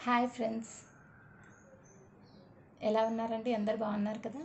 hi friends ఎలా ఉన్నారండి అందరు బాగున్నారు కదా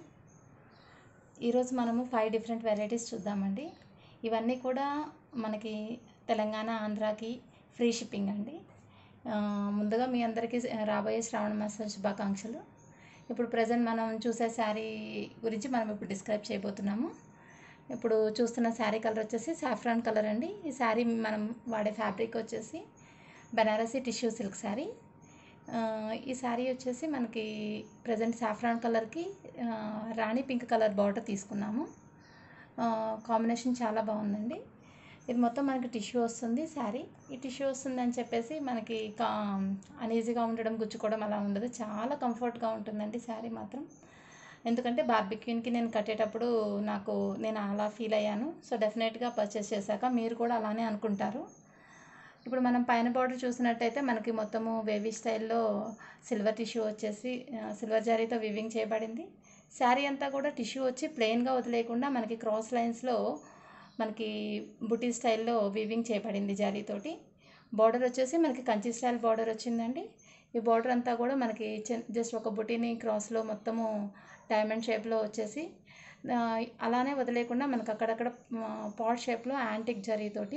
ఈరోజు మనము ఫైవ్ డిఫరెంట్ వెరైటీస్ చూద్దామండి ఇవన్నీ కూడా మనకి తెలంగాణ ఆంధ్రాకి ఫ్రీ షిప్పింగ్ అండి ఆ, ముందుగా మీ అందరికీ రాబోయే శ్రావణ మాస శుభాకాంక్షలు ఇప్పుడు ప్రజెంట్ మనం చూసే శారీ గురించి మనం ఇప్పుడు డిస్క్రైబ్ చేయబోతున్నాము ఇప్పుడు చూస్తున్న శారీ కలర్ వచ్చేసి సాఫ్రాన్ కలర్ అండి ఈ శారీ మనం వాడే ఫ్యాబ్రిక్ వచ్చేసి బనారసి టిష్యూ సిల్క్ శారీ ఆ, ఈ శారీ వచ్చేసి మనకి ప్రజెంట్ సాఫ్రాన్ కలర్కి ఆ, రాణి పింక్ కలర్ బార్డర్ తీసుకున్నాము ఆ, కాంబినేషన్ చాలా బాగుందండి ఇది మొత్తం మనకి టిష్యూ వస్తుంది శారీ ఈ టిష్యూ వస్తుందని చెప్పేసి మనకి కా అనీజీగా ఉండడం గుచ్చుకోవడం అలా ఉండదు చాలా కంఫర్ట్గా ఉంటుందండి శారీ మాత్రం ఎందుకంటే బార్బిక్యూన్కి నేను కట్టేటప్పుడు నాకు నేను అలా ఫీల్ అయ్యాను సో డెఫినెట్గా పర్చేస్ చేశాక మీరు కూడా అలానే అనుకుంటారు ఇప్పుడు మనం పైన బార్డర్ చూసినట్టయితే మనకి మొత్తము వేవీ స్టైల్లో సిల్వర్ టిష్యూ వచ్చేసి ఆ, సిల్వర్ జరీతో వివింగ్ చేయబడింది శారీ అంతా కూడా టిష్యూ వచ్చి ప్లెయిన్గా వదిలేయకుండా మనకి క్రాస్ లైన్స్లో మనకి బుటీ స్టైల్లో వివింగ్ చేయబడింది జరీతోటి బార్డర్ వచ్చేసి మనకి కంచి స్టైల్ బార్డర్ వచ్చిందండి ఈ బార్డర్ అంతా కూడా మనకి జస్ట్ ఒక బుటీని క్రాస్లో మొత్తము డైమండ్ షేప్లో వచ్చేసి ఆ, అలానే వదిలేకుండా మనకు అక్కడక్కడ పాట్ షేప్లో యాంటిక్ జరీతోటి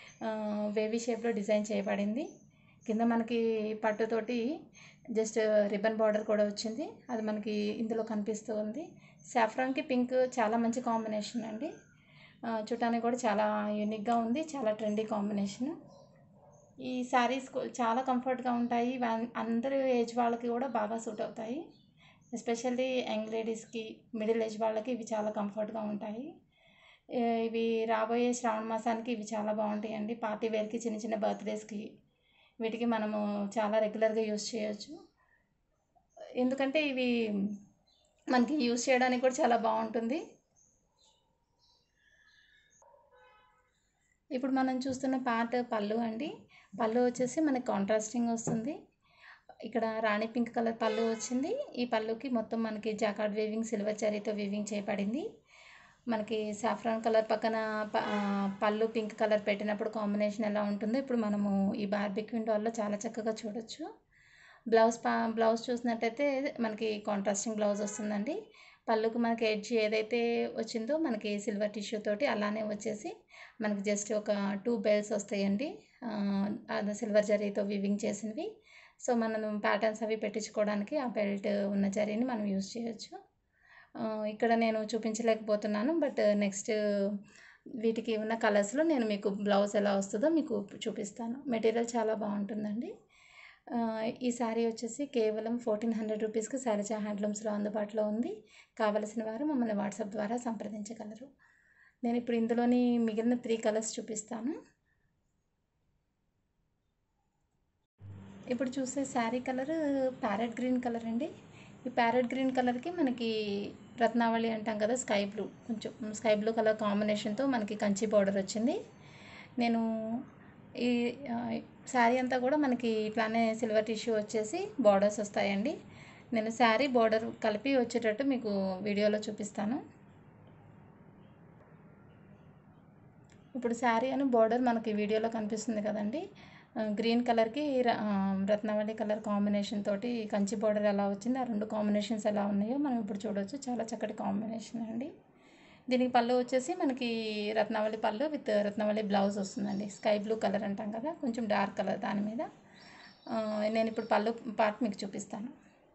వేవీ షేప్లో డిజైన్ చేయబడింది కింద మనకి పట్టుతోటి జస్ట్ రిబ్బన్ బార్డర్ కూడా వచ్చింది అది మనకి ఇందులో కనిపిస్తూ ఉంది సాఫ్రాన్కి పింక్ చాలా మంచి కాంబినేషన్ అండి ఆ, చూడటానికి కూడా చాలా యూనిక్గా ఉంది చాలా ట్రెండీ కాంబినేషన్ ఈ శారీస్ చాలా కంఫర్ట్గా ఉంటాయి వా- అందరు ఏజ్ వాళ్ళకి కూడా బాగా సూట్ అవుతాయి ఎస్పెషల్లీ యంగ్ లేడీస్కి మిడిల్ ఏజ్ వాళ్ళకి ఇవి చాలా కంఫర్ట్గా ఉంటాయి ఏ, ఇవి రాబోయే శ్రావణ మాసానికి ఇవి చాలా బాగుంటాయండి పార్టీ వేర్కి చిన్న చిన్న బర్త్డేస్కి వీటికి మనము చాలా రెగ్యులర్గా యూస్ చేయొచ్చు ఎందుకంటే ఇవి మనకి యూస్ చేయడానికి కూడా చాలా బాగుంటుంది ఇప్పుడు మనం చూస్తున్న పార్ట్ పళ్ళు అండి పళ్ళు వచ్చేసి మనకి కాంట్రాస్టింగ్ వస్తుంది ఇక్కడ రాణి పింక్ కలర్ పళ్ళు వచ్చింది ఈ పళ్ళుకి మొత్తం మనకి జాకార్డ్ వీవింగ్ సిల్వర్ చరీతో వీవింగ్ చేయబడింది మనకి సాఫ్రాన్ కలర్ పక్కన ప- ఆ, పళ్ళు పింక్ కలర్ పెట్టినప్పుడు కాంబినేషన్ ఎలా ఉంటుందో ఇప్పుడు మనము ఈ బార్బిక్ విండోల్లో చాలా చక్కగా చూడొచ్చు బ్లౌజ్ పా బ్లౌజ్ చూసినట్టయితే మనకి కాంట్రాస్టింగ్ బ్లౌజ్ వస్తుందండి పళ్ళుకి మనకి ఎడ్జ్ ఏదైతే వచ్చిందో మనకి సిల్వర్ టిష్యూ తోటి అలానే వచ్చేసి మనకి జస్ట్ ఒక టూ బెల్ట్స్ వస్తాయండి ఆ, అది సిల్వర్ జరీతో వివింగ్ చేసినవి సో మనం ప్యాటర్న్స్ అవి పెట్టించుకోవడానికి ఆ బెల్ట్ ఉన్న జరీని మనం యూజ్ చేయొచ్చు ఆ, ఇక్కడ నేను చూపించలేకపోతున్నాను బట్ నెక్స్ట్ వీటికి ఉన్న కలర్స్లో నేను మీకు బ్లౌజ్ ఎలా వస్తుందో మీకు చూపిస్తాను మెటీరియల్ చాలా బాగుంటుందండి ఆ, ఈ శారీ వచ్చేసి కేవలం ఫోర్టీన్ హండ్రెడ్ రూపీస్కి శైలజ హ్యాండ్లూమ్స్లో అందుబాటులో ఉంది కావలసిన వారు మమ్మల్ని వాట్సాప్ ద్వారా సంప్రదించగలరు నేను ఇప్పుడు ఇందులోని మిగిలిన త్రీ కలర్స్ చూపిస్తాను ఇప్పుడు చూసే sari colour parrot green colour అండి ఈ ప్యారెట్ గ్రీన్ కలర్కి మనకి రత్నావళి అంటాం కదా స్కై బ్లూ కొంచెం స్కై బ్లూ కలర్ కాంబినేషన్తో మనకి కంచి బార్డర్ వచ్చింది నేను ఈ ఆ, శారీ అంతా కూడా మనకి ఇట్లానే సిల్వర్ టిష్యూ వచ్చేసి బార్డర్స్ వస్తాయండి నేను శారీ బార్డర్ కలిపి వచ్చేటట్టు మీకు వీడియోలో చూపిస్తాను ఇప్పుడు శారీ అని బార్డర్ మనకి వీడియోలో కనిపిస్తుంది కదండి ఆ, గ్రీన్ కలర్కి ర- ఆ, రత్నావళి కలర్ కాంబినేషన్ తోటి కంచి బార్డర్ ఎలా వచ్చింది ఆ రెండు కాంబినేషన్స్ ఎలా ఉన్నాయో మనం ఇప్పుడు చూడవచ్చు చాలా చక్కటి కాంబినేషన్ అండి దీనికి పళ్ళు వచ్చేసి మనకి రత్నావళి పళ్ళు విత్ రత్నావళి బ్లౌజ్ వస్తుందండి స్కై బ్లూ కలర్ అంటాం కదా కొంచెం డార్క్ కలర్ దాని మీద ఆ, నేను ఇప్పుడు పళ్ళు పార్ట్ మీకు చూపిస్తాను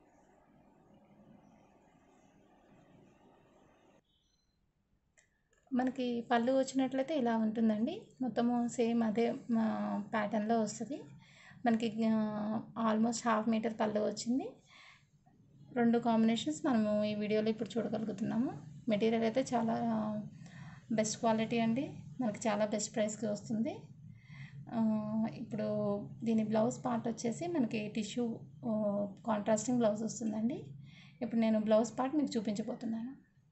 మనకి పళ్ళు వచ్చినట్లయితే ఇలా ఉంటుందండి మొత్తము సేమ్ అదే ప్యాటర్న్లో వస్తుంది మనకి ఆల్మోస్ట్ హాఫ్ మీటర్ పళ్ళు వచ్చింది రెండు కాంబినేషన్స్ మనము ఈ వీడియోలో ఇప్పుడు చూడగలుగుతున్నాము మెటీరియల్ అయితే చాలా బెస్ట్ క్వాలిటీ అండి మనకి చాలా బెస్ట్ ప్రైస్కి వస్తుంది ఆ, ఇప్పుడు దీని బ్లౌజ్ పార్ట్ వచ్చేసి మనకి టిష్యూ కాంట్రాస్టింగ్ బ్లౌజ్ వస్తుందండి ఇప్పుడు నేను బ్లౌజ్ పార్ట్ మీకు చూపించబోతున్నాను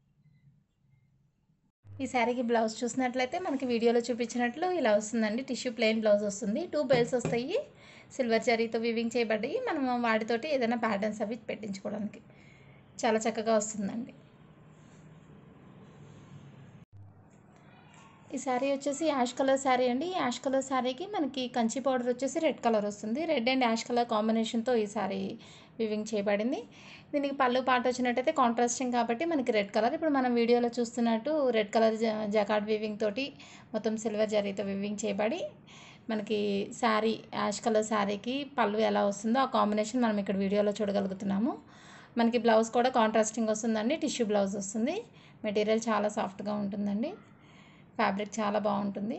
ఈ శారీకి బ్లౌజ్ చూసినట్లయితే మనకి వీడియోలో చూపించినట్లు ఇలా వస్తుందండి టిష్యూ ప్లెయిన్ బ్లౌజ్ వస్తుంది టూ బెల్ట్స్ వస్తాయి సిల్వర్ జరీతో వివింగ్ చేయబడ్డాయి మనం వాటితోటి ఏదైనా ప్యాటర్న్స్ అవి పెట్టించుకోవడానికి చాలా చక్కగా వస్తుందండి ఈ శారీ వచ్చేసి యాష్ కలర్ శారీ అండి యాష్ కలర్ శారీకి మనకి కంచి పౌడర్ వచ్చేసి రెడ్ కలర్ వస్తుంది రెడ్ అండ్ యాష్ కలర్ కాంబినేషన్తో ఈ శారీ వివింగ్ చేయబడింది దీనికి పళ్ళు పాట వచ్చినట్టయితే కాంట్రాస్టింగ్ కాబట్టి మనకి రెడ్ కలర్ ఇప్పుడు మనం వీడియోలో చూస్తున్నట్టు రెడ్ కలర్ జకాడ్ వివింగ్ తోటి మొత్తం సిల్వర్ జరీతో వివింగ్ చేయబడి మనకి శారీ యాష్ కలర్ శారీకి పళ్ళు ఎలా వస్తుందో ఆ కాంబినేషన్ మనం ఇక్కడ వీడియోలో చూడగలుగుతున్నాము మనకి బ్లౌజ్ కూడా కాంట్రాస్టింగ్ వస్తుందండి టిష్యూ బ్లౌజ్ వస్తుంది మెటీరియల్ చాలా సాఫ్ట్గా ఉంటుందండి ఫ్యాబ్రిక్ చాలా బాగుంటుంది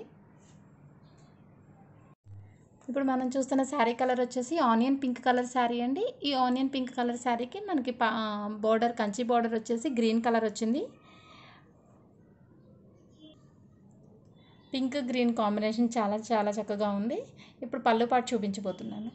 ఇప్పుడు మనం చూస్తున్న శారీ కలర్ వచ్చేసి ఆనియన్ పింక్ కలర్ శారీ అండి ఈ ఆనియన్ పింక్ కలర్ శారీకి మనకి బోర్డర్ కంచి బోర్డర్ వచ్చేసి గ్రీన్ కలర్ వచ్చింది పింక్ గ్రీన్ కాంబినేషన్ చాలా చాలా చక్కగా ఉంది ఇప్పుడు పళ్ళు పాటు చూపించబోతున్నాను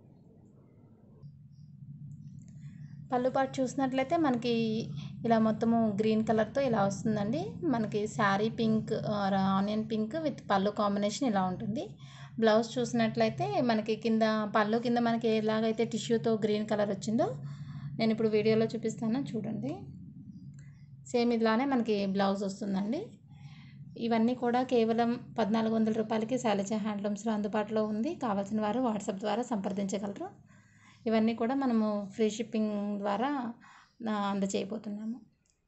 పళ్ళు పాటు చూసినట్లయితే మనకి ఇలా మొత్తము గ్రీన్ కలర్తో ఇలా వస్తుందండి మనకి sari pink onion pink with పళ్ళు కాంబినేషన్ ఇలా ఉంటుంది బ్లౌజ్ చూసినట్లయితే మనకి కింద పళ్ళు కింద మనకి ఎలాగైతే టిష్యూతో గ్రీన్ కలర్ వచ్చిందో నేను ఇప్పుడు వీడియోలో చూపిస్తాను చూడండి సేమ్ ఇలానే మనకి బ్లౌజ్ వస్తుందండి ఇవన్నీ కూడా కేవలం పద్నాలుగు వందల రూపాయలకి శైలజ హ్యాండ్లూమ్స్లో అందుబాటులో ఉంది కావాల్సిన వారు వాట్సాప్ ద్వారా సంప్రదించగలరు ఇవన్నీ కూడా మనము ఫ్రీ షిప్పింగ్ ద్వారా అందచేయబోతున్నాము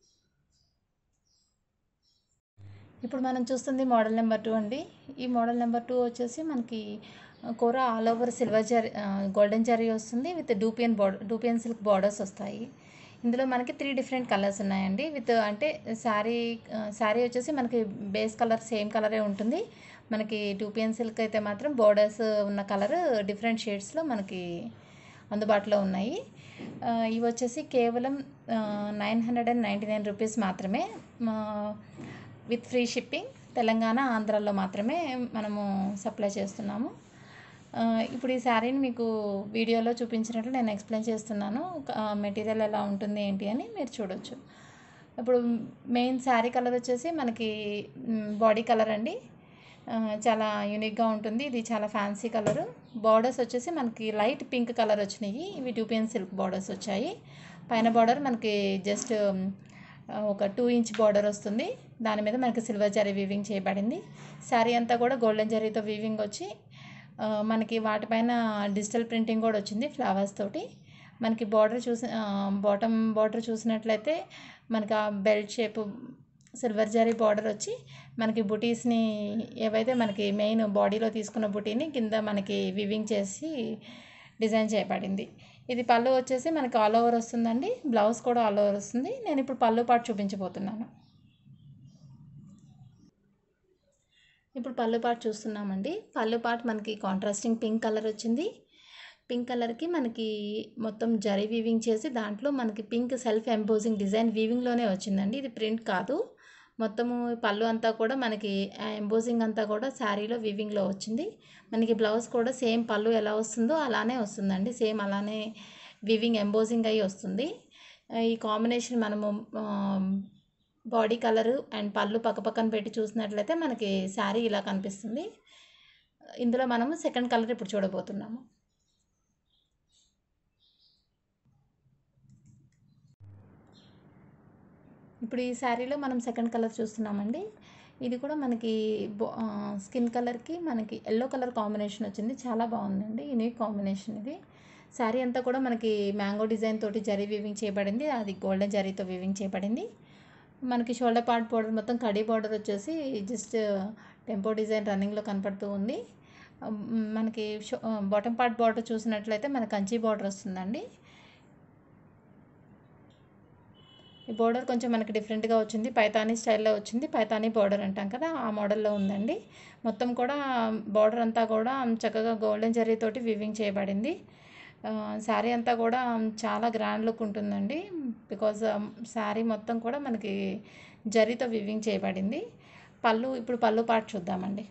ఇప్పుడు మనం చూస్తుంది మోడల్ నెంబర్ టూ అండి ఈ మోడల్ నెంబర్ టూ వచ్చేసి మనకి కూర all over silver zari golden zari వస్తుంది with dupion border dupion silk borders వస్తాయి ఇందులో మనకి త్రీ డిఫరెంట్ కలర్స్ ఉన్నాయండి విత్ అంటే శారీ శారీ వచ్చేసి మనకి బేస్ కలర్ సేమ్ కలరే ఉంటుంది మనకి డూపియన్ సిల్క్ అయితే మాత్రం బోర్డర్స్ ఉన్న కలర్ డిఫరెంట్ షేడ్స్లో మనకి అందుబాటులో ఉన్నాయి ఇవి వచ్చేసి కేవలం nine hundred and ninety nine rupees మాత్రమే విత్ ఫ్రీ షిప్పింగ్ తెలంగాణ ఆంధ్రాలో మాత్రమే మనము సప్లై చేస్తున్నాము ఇప్పుడు ఈ శారీని మీకు వీడియోలో చూపించినట్లు నేను ఎక్స్ప్లెయిన్ చేస్తున్నాను మెటీరియల్ ఎలా ఉంటుంది ఏంటి అని మీరు చూడొచ్చు ఇప్పుడు మెయిన్ శారీ కలర్ వచ్చేసి మనకి బాడీ కలర్ అండి చాలా యూనిక్గా ఉంటుంది ఇది చాలా ఫ్యాన్సీ కలరు బార్డర్స్ వచ్చేసి మనకి లైట్ పింక్ కలర్ వచ్చినాయి ఇవి ట్యూపియన్ సిల్క్ బార్డర్స్ వచ్చాయి పైన బార్డర్ మనకి జస్ట్ ఒక టూ ఇంచ్ బార్డర్ వస్తుంది దాని మీద మనకి సిల్వర్ జరీ వీవింగ్ చేయబడింది శారీ అంతా కూడా గోల్డెన్ జరీతో వీవింగ్ వచ్చి మనకి వాటిపైన డిజిటల్ ప్రింటింగ్ కూడా వచ్చింది ఫ్లవర్స్ తోటి మనకి బార్డర్ చూసి బాటమ్ బార్డర్ చూసినట్లయితే మనకి ఆ belt shape silver zari border వచ్చి మనకి బుటీస్ని ఏవైతే మనకి మెయిన్ బాడీలో తీసుకున్న బుటీని కింద మనకి వివింగ్ చేసి డిజైన్ చేయబడింది ఇది పళ్ళు వచ్చేసి మనకి ఆల్ ఓవర్ వస్తుందండి బ్లౌజ్ కూడా ఆల్ ఓవర్ వస్తుంది నేను ఇప్పుడు పళ్ళు పాటు చూపించబోతున్నాను ఇప్పుడు పళ్ళు పాటు చూస్తున్నామండి పళ్ళు పాటు మనకి కాంట్రాస్టింగ్ పింక్ కలర్ వచ్చింది పింక్ కలర్కి మనకి మొత్తం జరీ వీవింగ్ చేసి దాంట్లో మనకి పింక్ సెల్ఫ్ ఎంపోజింగ్ డిజైన్ వీవింగ్లోనే వచ్చిందండి ఇది ప్రింట్ కాదు మొత్తము పళ్ళు అంతా కూడా మనకి ఎంబోజింగ్ అంతా కూడా శారీలో వీవింగ్లో వచ్చింది మనకి బ్లౌజ్ కూడా సేమ్ పళ్ళు ఎలా వస్తుందో అలానే వస్తుందండి సేమ్ అలానే వీవింగ్ ఎంబోజింగ్ అయ్యి వస్తుంది ఈ కాంబినేషన్ మనము బాడీ కలరు అండ్ పళ్ళు పక్క పక్కన పెట్టి చూసినట్లయితే మనకి శారీ ఇలా కనిపిస్తుంది ఇందులో మనము సెకండ్ కలర్ ఇప్పుడు చూడబోతున్నాము ఇప్పుడు ఈ శారీలో మనం సెకండ్ కలర్ చూస్తున్నామండి ఇది కూడా మనకి స్కిన్ కలర్కి మనకి ఎల్లో కలర్ కాంబినేషన్ వచ్చింది చాలా బాగుందండి యూనిక్ కాంబినేషన్ ఇది శారీ అంతా కూడా మనకి మ్యాంగో డిజైన్ తోటి జరీ వీవింగ్ చేయబడింది అది గోల్డెన్ జరీతో వీవింగ్ చేయబడింది మనకి షోల్డర్ పార్ట్ బోర్డర్ మొత్తం కడీ బార్డర్ వచ్చేసి జస్ట్ టెంపో డిజైన్ రన్నింగ్లో కనపడుతూ ఉంది మనకి బాటమ్ పార్ట్ బార్డర్ చూసినట్లయితే మన కంచి బార్డర్ వస్తుందండి ఈ బోర్డర్ కొంచెం మనకి డిఫరెంట్గా వచ్చింది పైతానీ స్టైల్లో వచ్చింది పైతానీ బోర్డర్ అంటాం కదా ఆ మోడల్లో ఉందండి మొత్తం కూడా బార్డర్ అంతా కూడా చక్కగా గోల్డెన్ జరీతోటి వివింగ్ చేయబడింది శారీ అంతా కూడా చాలా గ్రాండ్ లుక్ ఉంటుందండి బికాజ్ శారీ మొత్తం కూడా మనకి జరీతో వివింగ్ చేయబడింది పళ్ళు ఇప్పుడు పళ్ళు పాటు చూద్దామండి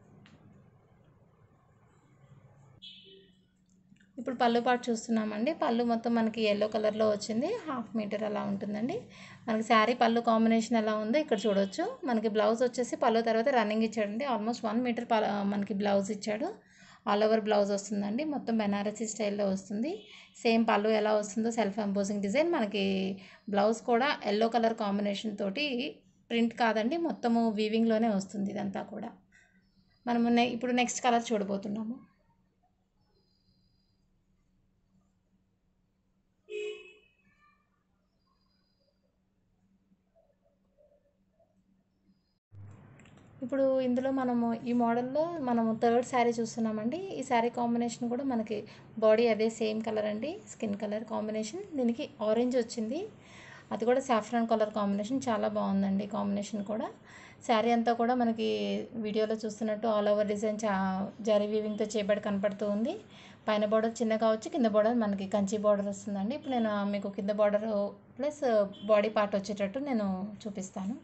ఇప్పుడు పళ్ళు పాటు చూస్తున్నామండి పళ్ళు మొత్తం మనకి ఎల్లో కలర్లో వచ్చింది హాఫ్ మీటర్ అలా ఉంటుందండి మనకి శారీ పళ్ళు కాంబినేషన్ ఎలా ఉందో ఇక్కడ చూడొచ్చు మనకి బ్లౌజ్ వచ్చేసి పళ్ళు తర్వాత రన్నింగ్ ఇచ్చాడండి ఆల్మోస్ట్ వన్ మీటర్ మనకి బ్లౌజ్ ఇచ్చాడు ఆల్ ఓవర్ బ్లౌజ్ వస్తుందండి మొత్తం బెనారసీ స్టైల్లో వస్తుంది సేమ్ పళ్ళు ఎలా వస్తుందో సెల్ఫ్ ఎంపోజింగ్ డిజైన్ మనకి బ్లౌజ్ కూడా ఎల్లో కలర్ కాంబినేషన్ తోటి ప్రింట్ కాదండి మొత్తము వీవింగ్లోనే వస్తుంది ఇదంతా కూడా మనము నె ఇప్పుడు నెక్స్ట్ కలర్ చూడబోతున్నాము ఇప్పుడు ఇందులో మనము ఈ మోడల్లో మనము థర్డ్ శారీ చూస్తున్నామండి ఈ శారీ కాంబినేషన్ కూడా మనకి బాడీ అదే సేమ్ కలర్ అండి స్కిన్ కలర్ కాంబినేషన్ దీనికి ఆరెంజ్ వచ్చింది అది కూడా సాఫ్రాన్ కలర్ కాంబినేషన్ చాలా బాగుందండి కాంబినేషన్ కూడా శారీ అంతా కూడా మనకి వీడియోలో చూస్తున్నట్టు ఆల్ ఓవర్ డిజైన్ చా జరీ వీవింగ్తో చేయబడి కనపడుతూ ఉంది పైన బార్డర్ చిన్న కావచ్చు కింద బార్డర్ మనకి కంచి బార్డర్ వస్తుందండి ఇప్పుడు నేను మీకు కింద బార్డర్ ప్లస్ బాడీ పార్ట్ వచ్చేటట్టు నేను చూపిస్తాను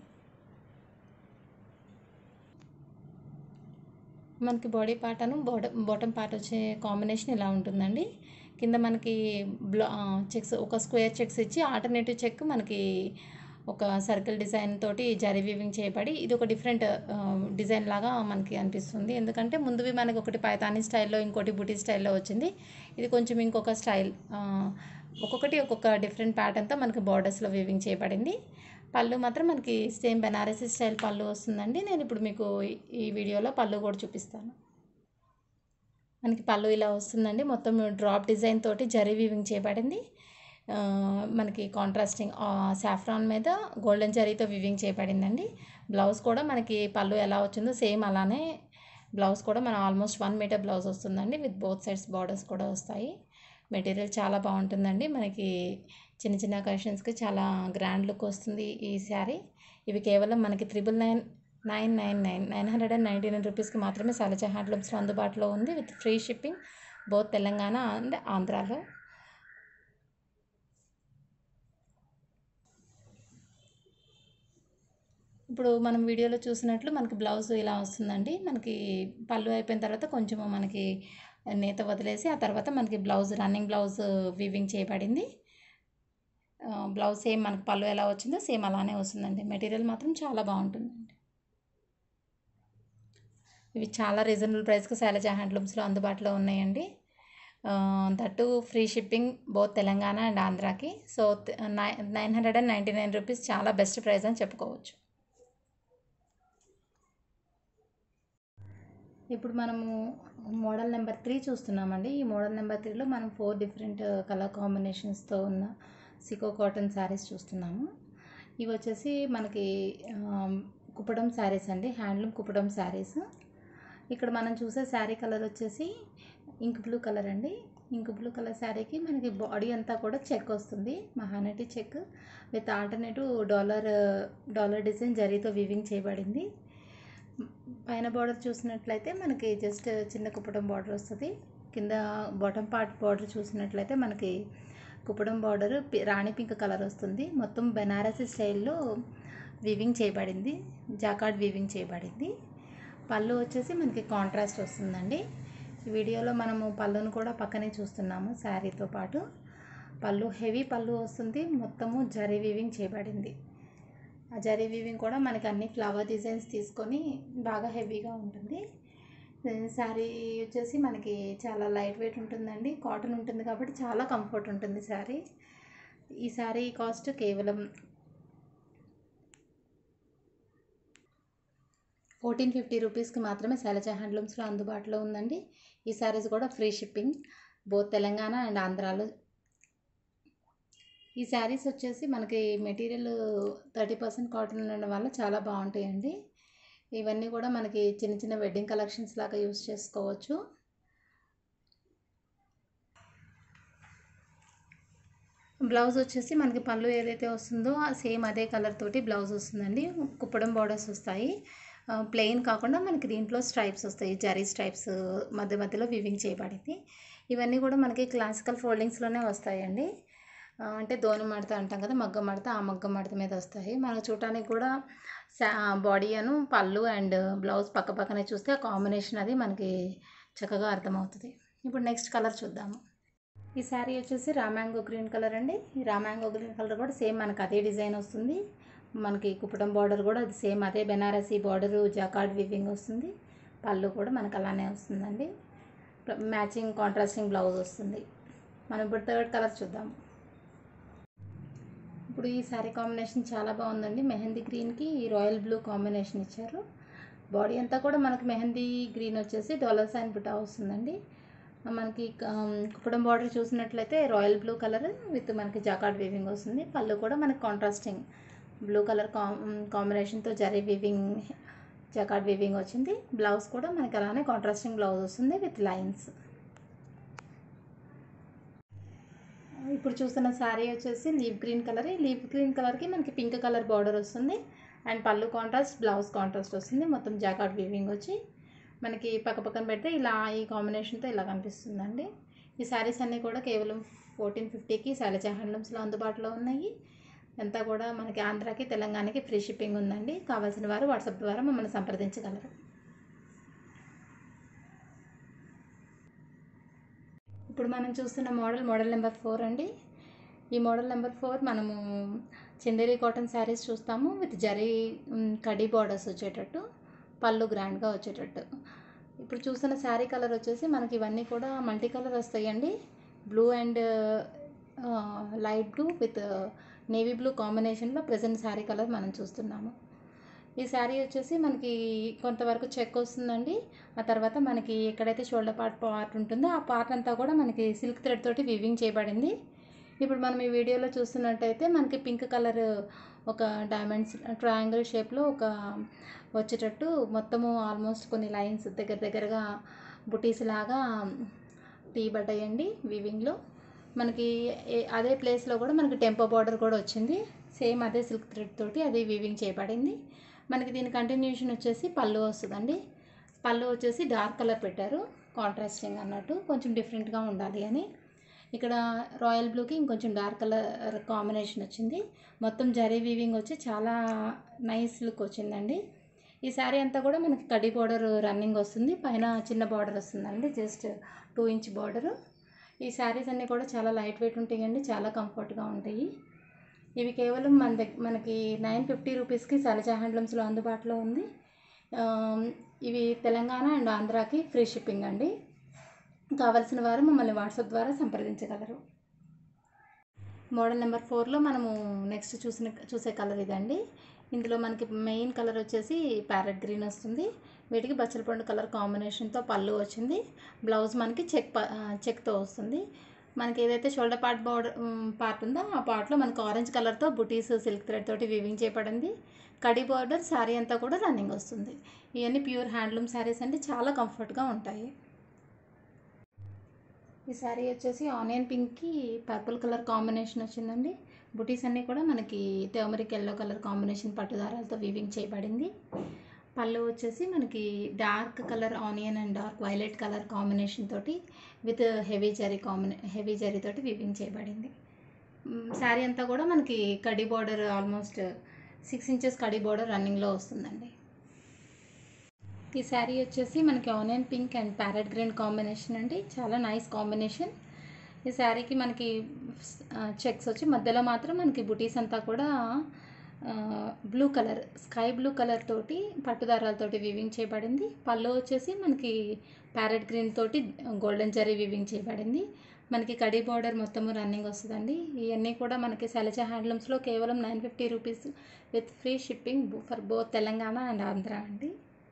మనకి బాడీ పార్ట్ అను బాటమ్ బాటమ్ పార్ట్ వచ్చే కాంబినేషన్ ఇలా ఉంటుందండి కింద మనకి బ్లా చెక్స్ ఒక స్క్వేర్ చెక్స్ ఇచ్చి ఆల్టర్నేటివ్ చెక్ మనకి ఒక సర్కిల్ డిజైన్ తోటి జరీ వీవింగ్ చేయబడి ఇది ఒక డిఫరెంట్ డిజైన్ లాగా మనకి అనిపిస్తుంది ఎందుకంటే ముందువి మనకి ఒకటి పైతానీ స్టైల్లో ఇంకోటి బుటీ స్టైల్లో వచ్చింది ఇది కొంచెం ఇంకొక స్టైల్ ఒక్కొక్కటి ఒక్కొక్క డిఫరెంట్ ప్యాటర్న్తో మనకి బార్డర్స్లో వీవింగ్ చేయబడింది పళ్ళు మాత్రం మనకి సేమ్ బెనారసీ స్టైల్ పళ్ళు వస్తుందండి నేను ఇప్పుడు మీకు ఈ వీడియోలో పళ్ళు కూడా చూపిస్తాను మనకి పళ్ళు ఇలా వస్తుందండి మొత్తం డ్రాప్ డిజైన్ తోటి జరీ వీవింగ్ చేయబడింది మనకి కాంట్రాస్టింగ్ సాఫ్రాన్ మీద గోల్డెన్ జరీతో వివింగ్ చేయబడిందండి బ్లౌజ్ కూడా మనకి పళ్ళు ఎలా వచ్చిందో సేమ్ అలానే బ్లౌజ్ కూడా మన ఆల్మోస్ట్ వన్ మీటర్ బ్లౌజ్ వస్తుందండి విత్ బోత్ సైడ్స్ బార్డర్స్ కూడా వస్తాయి మెటీరియల్ చాలా బాగుంటుందండి మనకి చిన్న చిన్న కలెక్షన్స్కి చాలా గ్రాండ్ లుక్ వస్తుంది ఈ శారీ ఇవి కేవలం మనకి triple nine nine nine nine nine hundred and ninety nine రూపీస్కి మాత్రమే సలజా హ్యాండ్లూమ్స్లో అందుబాటులో ఉంది with free shipping both Telangana and ఆంధ్రాలో ఇప్పుడు మనం వీడియోలో చూసినట్లు మనకి బ్లౌజ్ ఇలా వస్తుందండి మనకి పళ్ళు అయిపోయిన తర్వాత కొంచెం మనకి నేత వదిలేసి ఆ తర్వాత మనకి బ్లౌజ్ రన్నింగ్ బ్లౌజ్ వీవింగ్ చేయబడింది బ్లౌజ్ సేమ్ మనకి పళ్ళు ఎలా వచ్చిందో సేమ్ అలానే వస్తుందండి మెటీరియల్ మాత్రం చాలా బాగుంటుందండి ఇవి చాలా రీజనబుల్ ప్రైస్కి శైలజ హ్యాండ్లూమ్స్లో అందుబాటులో ఉన్నాయండి that free shipping both Telangana and ఆంధ్రాకి so nine nine hundred and ninety nine rupees చాలా బెస్ట్ ప్రైస్ అని చెప్పుకోవచ్చు ఇప్పుడు మనము మోడల్ నెంబర్ త్రీ చూస్తున్నామండి ఈ మోడల్ నెంబర్ త్రీలో మనం ఫోర్ డిఫరెంట్ కలర్ కాంబినేషన్స్తో ఉన్న సికో కాటన్ శారీస్ చూస్తున్నాము ఇవి వచ్చేసి మనకి కుప్పడం శారీస్ అండి హ్యాండ్లూమ్ కుప్పడం శారీస్ ఇక్కడ మనం చూసే శారీ కలర్ వచ్చేసి ఇంక్ బ్లూ కలర్ అండి ఇంక్ బ్లూ కలర్ శారీకి మనకి బాడీ అంతా కూడా చెక్ వస్తుంది Mahanati check with alternative dollar dollar design జరీతో వివింగ్ చేయబడింది పైన బార్డర్ చూసినట్లయితే మనకి జస్ట్ చిన్న కుప్పడం బార్డర్ వస్తుంది కింద బాటమ్ పార్ట్ బార్డర్ చూసినట్లయితే మనకి Kuppadam border rani pink colour వస్తుంది మొత్తం బెనారసీ స్టైల్లో వీవింగ్ చేయబడింది జాకార్డ్ వీవింగ్ చేయబడింది పళ్ళు వచ్చేసి మనకి కాంట్రాస్ట్ వస్తుందండి ఈ వీడియోలో మనము పళ్ళును కూడా పక్కనే చూస్తున్నాము శారీతో పాటు పళ్ళు హెవీ పళ్ళు వస్తుంది మొత్తము జరీ వీవింగ్ చేయబడింది ఆ జరీ వీవింగ్ కూడా మనకి అన్ని ఫ్లవర్ డిజైన్స్ తీసుకొని బాగా హెవీగా ఉంటుంది శారీ వచ్చేసి మనకి చాలా లైట్ వెయిట్ ఉంటుందండి కాటన్ ఉంటుంది కాబట్టి చాలా కంఫర్ట్ ఉంటుంది శారీ ఈ శారీ కాస్ట్ కేవలం ఫోర్టీన్ ఫిఫ్టీ రూపీస్కి మాత్రమే శైలజ హ్యాండ్లూమ్స్లో అందుబాటులో ఉందండి ఈ శారీస్ కూడా free shipping both Telangana and ఆంధ్రాలో ఈ శారీస్ వచ్చేసి మనకి మెటీరియల్ థర్టీ పర్సెంట్ కాటన్ ఉండడం వల్ల చాలా బాగుంటాయండి ఇవన్నీ కూడా మనకి చిన్న చిన్న వెడ్డింగ్ కలెక్షన్స్ లాగా యూస్ చేసుకోవచ్చు బ్లౌజ్ వచ్చేసి మనకి పళ్ళు ఏదైతే వస్తుందో సేమ్ అదే కలర్ తోటి బ్లౌజ్ వస్తుందండి కుప్పడం బార్డర్స్ వస్తాయి ప్లెయిన్ కాకుండా మనకి దీంట్లో స్ట్రైప్స్ వస్తాయి జరీ స్ట్రైప్స్ మధ్య మధ్యలో వివింగ్ చేయబడింది ఇవన్నీ కూడా మనకి క్లాసికల్ ఫోల్డింగ్స్లోనే వస్తాయండి అంటే దోని మడత అంటాం కదా మగ్గ మడత ఆ మగ్గ మడత మీద వస్తాయి మనకు చూడటానికి కూడా బాడీ అను పళ్ళు అండ్ బ్లౌజ్ పక్క పక్కనే చూస్తే ఆ కాంబినేషన్ అది మనకి చక్కగా అర్థమవుతుంది ఇప్పుడు నెక్స్ట్ కలర్ చూద్దాము ఈ శారీ వచ్చేసి రామాంగో గ్రీన్ కలర్ అండి ఈ రామాంగో గ్రీన్ కలర్ కూడా సేమ్ మనకి అదే డిజైన్ వస్తుంది మనకి కుప్పటం బార్డర్ కూడా అది సేమ్ అదే బెనారసీ బార్డరు జాకార్డ్ వివింగ్ వస్తుంది పళ్ళు కూడా మనకు అలానే వస్తుందండి మ్యాచింగ్ కాంట్రాస్టింగ్ బ్లౌజ్ వస్తుంది మనం ఇప్పుడు థర్డ్ కలర్ చూద్దాం ఇప్పుడు ఈ శారీ కాంబినేషన్ చాలా బాగుందండి మెహందీ గ్రీన్కి రాయల్ బ్లూ కాంబినేషన్ ఇచ్చారు బాడీ అంతా కూడా మనకి మెహందీ గ్రీన్ వచ్చేసి డాలర్ సైన్ బుటా వస్తుందండి మనకి కుప్పడం బార్డర్ చూసినట్లయితే రాయల్ బ్లూ కలర్ విత్ మనకి జాకార్డ్ వీవింగ్ వస్తుంది పళ్ళు కూడా మనకి కాంట్రాస్టింగ్ బ్లూ కలర్ కాం కాంబినేషన్తో జరీ వీవింగ్ జకార్డ్ వీవింగ్ వచ్చింది బ్లౌజ్ కూడా మనకి అలానే కాంట్రాస్టింగ్ బ్లౌజ్ వస్తుంది విత్ లైన్స్ ఇప్పుడు చూస్తున్న శారీ వచ్చేసి లీవ్ గ్రీన్ కలర్ ఈ లీవ్ గ్రీన్ కలర్కి మనకి పింక్ కలర్ బార్డర్ వస్తుంది అండ్ పళ్ళు కాంట్రాస్ట్ బ్లౌజ్ కాంట్రాస్ట్ వస్తుంది మొత్తం జాకార్డ్ వీవింగ్ వచ్చి మనకి పక్క పక్కన పెడితే ఇలా ఈ కాంబినేషన్తో ఇలా కనిపిస్తుందండి ఈ శారీస్ అన్నీ కూడా కేవలం ఫోర్టీన్ ఫిఫ్టీకి శైలజ హ్యాండ్లూమ్స్లో అందుబాటులో ఉన్నాయి అంతా కూడా మనకి ఆంధ్రాకి తెలంగాణకి ఫ్రీ షిప్పింగ్ ఉందండి కావాల్సిన వారు వాట్సాప్ ద్వారా మమ్మల్ని సంప్రదించగలరు ఇప్పుడు మనం చూస్తున్న మోడల్ మోడల్ నెంబర్ ఫోర్ అండి ఈ మోడల్ నెంబర్ ఫోర్ మనము చందేరి కాటన్ శారీస్ చూస్తాము విత్ జరీ మ్, కడీ బార్డర్స్ వచ్చేటట్టు పళ్ళు గ్రాండ్గా వచ్చేటట్టు ఇప్పుడు చూస్తున్న శారీ కలర్ వచ్చేసి మనకి ఇవన్నీ కూడా మల్టీ కలర్ వస్తాయండి blue and light blue with navy blue కాంబినేషన్లో ప్రజెంట్ శారీ కలర్ మనం చూస్తున్నాము ఈ శారీ వచ్చేసి మనకి కొంతవరకు చెక్ వస్తుందండి ఆ తర్వాత మనకి ఎక్కడైతే షోల్డర్ పార్ట్ పార్ట్ ఉంటుందో ఆ పార్ట్ అంతా కూడా మనకి సిల్క్ థ్రెడ్ తోటి వివింగ్ చేయబడింది ఇప్పుడు మనం ఈ వీడియోలో చూస్తున్నట్టయితే మనకి పింక్ కలర్ ఒక డైమండ్స్ ట్రయాంగిల్ షేప్లో ఒక వచ్చేటట్టు మొత్తము ఆల్మోస్ట్ కొన్ని లైన్స్ దగ్గర దగ్గరగా బుటీస్ లాగా టీ బట్టయండి వీవింగ్లో మనకి ఏ- అదే ప్లేస్లో కూడా మనకి టెంపో బార్డర్ కూడా వచ్చింది సేమ్ అదే సిల్క్ థ్రెడ్ తోటి అది వీవింగ్ చేయబడింది మనకి దీని కంటిన్యూషన్ వచ్చేసి పళ్ళు వస్తుందండి పళ్ళు వచ్చేసి డార్క్ కలర్ పెట్టారు కాంట్రాస్టింగ్ అన్నట్టు కొంచెం డిఫరెంట్గా ఉండాలి అని ఇక్కడ రాయల్ బ్లూకి ఇంకొంచెం డార్క్ కలర్ కాంబినేషన్ వచ్చింది మొత్తం జరీ వీవింగ్ వచ్చి చాలా నైస్ లుక్ వచ్చిందండి ఈ శారీ అంతా కూడా మనకి కడి బార్డర్ రన్నింగ్ వస్తుంది పైన చిన్న బార్డర్ వస్తుందండి జస్ట్ టూ ఇంచ్ బార్డర్ ఈ శారీస్ అన్నీ కూడా చాలా లైట్ వెయిట్ ఉంటాయండి చాలా కంఫర్ట్గా ఉంటాయి ఇవి కేవలం మన దగ్గర మనకి నైన్ ఫిఫ్టీ రూపీస్కి సలజా హ్యాండ్లూమ్స్లో అందుబాటులో ఉంది ఆ, ఇవి తెలంగాణ అండ్ ఆంధ్రాకి ఫ్రీ షిప్పింగ్ అండి కావలసిన వారు మమ్మల్ని వాట్సాప్ ద్వారా సంప్రదించగలరు మోడల్ నెంబర్ ఫోర్లో మనము నెక్స్ట్ చూసిన చూసే కలర్ ఇదండి ఇందులో మనకి మెయిన్ కలర్ వచ్చేసి ప్యారెట్ గ్రీన్ వస్తుంది వీటికి బచ్చలపండు కలర్ కాంబినేషన్తో పళ్ళు వచ్చింది బ్లౌజ్ మనకి చెక్ ప- ఆ, చెక్తో వస్తుంది మనకి ఏదైతే షోల్డర్ పార్ట్ బోర్డర్ పార్ట్ ఉందో ఆ పార్ట్లో మనకి ఆరెంజ్ కలర్తో బుటీస్ సిల్క్ థ్రెడ్ తోటి వీవింగ్ చేయబడింది కడి బార్డర్ శారీ అంతా కూడా రన్నింగ్ వస్తుంది ఇవన్నీ ప్యూర్ హ్యాండ్లూమ్ శారీస్ అండి చాలా కంఫర్ట్గా ఉంటాయి ఈ శారీ వచ్చేసి ఆనియన్ పింక్కి పర్పుల్ కలర్ కాంబినేషన్ వచ్చిందండి బుటీస్ అన్నీ కూడా మనకి టర్మరిక్ ఎల్లో కలర్ కాంబినేషన్ పట్టుదారాలతో వీవింగ్ చేయబడింది పళ్ళు వచ్చేసి మనకి dark colour onion and dark violet colour combination తోటి విత్ హెవీ జరీ కాంబినే హెవీ జరీ తోటి వీవింగ్ చేయబడింది శారీ అంతా కూడా మనకి కడి బార్డర్ ఆల్మోస్ట్ సిక్స్ ఇంచెస్ కడి బార్డర్ రన్నింగ్లో వస్తుందండి ఈ శారీ వచ్చేసి మనకి onion pink and parrot green combination అండి చాలా నైస్ కాంబినేషన్ ఈ శారీకి మనకి చెక్స్ వచ్చి మధ్యలో మాత్రం మనకి బుటీస్ అంతా కూడా blue colour sky blue colour తోటి పట్టుదారాలతోటి వీవింగ్ చేయబడింది పళ్ళు వచ్చేసి మనకి ప్యారెట్ గ్రీన్ తోటి గోల్డెన్ జరీ వీవింగ్ చేయబడింది మనకి కడీ బార్డర్ మొత్తము రన్నింగ్ వస్తుందండి ఇవన్నీ కూడా మనకి శైలజ హ్యాండ్లూమ్స్లో కేవలం nine fifty rupees with free shipping for both Telangana and Andhra అండి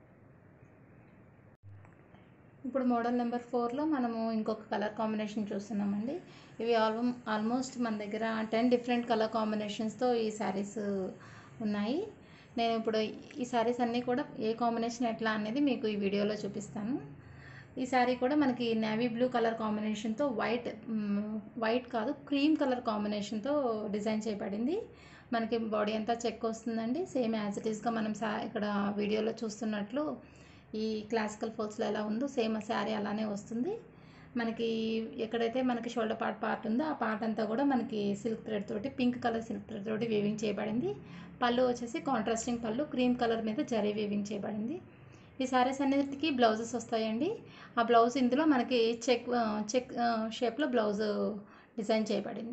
ఇప్పుడు మోడల్ నెంబర్ ఫోర్లో మనము ఇంకొక కలర్ కాంబినేషన్ చూస్తున్నామండి ఇవి ఆల్బమ్ ఆల్మోస్ట్ మన దగ్గర టెన్ డిఫరెంట్ కలర్ కాంబినేషన్స్తో ఈ శారీస్ ఉన్నాయి నేను ఇప్పుడు ఈ శారీస్ అన్నీ కూడా ఏ కాంబినేషన్ ఎట్లా అనేది మీకు ఈ వీడియోలో చూపిస్తాను ఈ శారీ కూడా మనకి నేవీ బ్లూ కలర్ కాంబినేషన్తో వైట్ మ్, వైట్ కాదు క్రీమ్ కలర్ కాంబినేషన్తో డిజైన్ చేయబడింది మనకి బాడీ అంతా చెక్ వస్తుందండి సేమ్ యాజ్ ఇట్ ఈస్గా మనం సా ఇక్కడ వీడియోలో చూస్తున్నట్లు ఈ క్లాసికల్ ఫోల్స్లో ఎలా ఉందో సేమ్ ఆ శారీ అలానే వస్తుంది మనకి ఎక్కడైతే మనకి షోల్డర్ పార్ట్ పార్ట్ ఉందో ఆ పార్ట్ అంతా కూడా మనకి సిల్క్ థ్రెడ్ తోటి పింక్ కలర్ సిల్క్ థ్రెడ్ తోటి వీవింగ్ చేయబడింది పళ్ళు వచ్చేసి కాంట్రాస్టింగ్ పళ్ళు క్రీమ్ కలర్ మీద జరీ వీవింగ్ చేయబడింది ఈ శారీస్ అన్నిటికీ బ్లౌజెస్ వస్తాయండి ఆ బ్లౌజ్ ఇందులో మనకి చెక్ చెక్ షేప్లో బ్లౌజ్ డిజైన్ చేయబడింది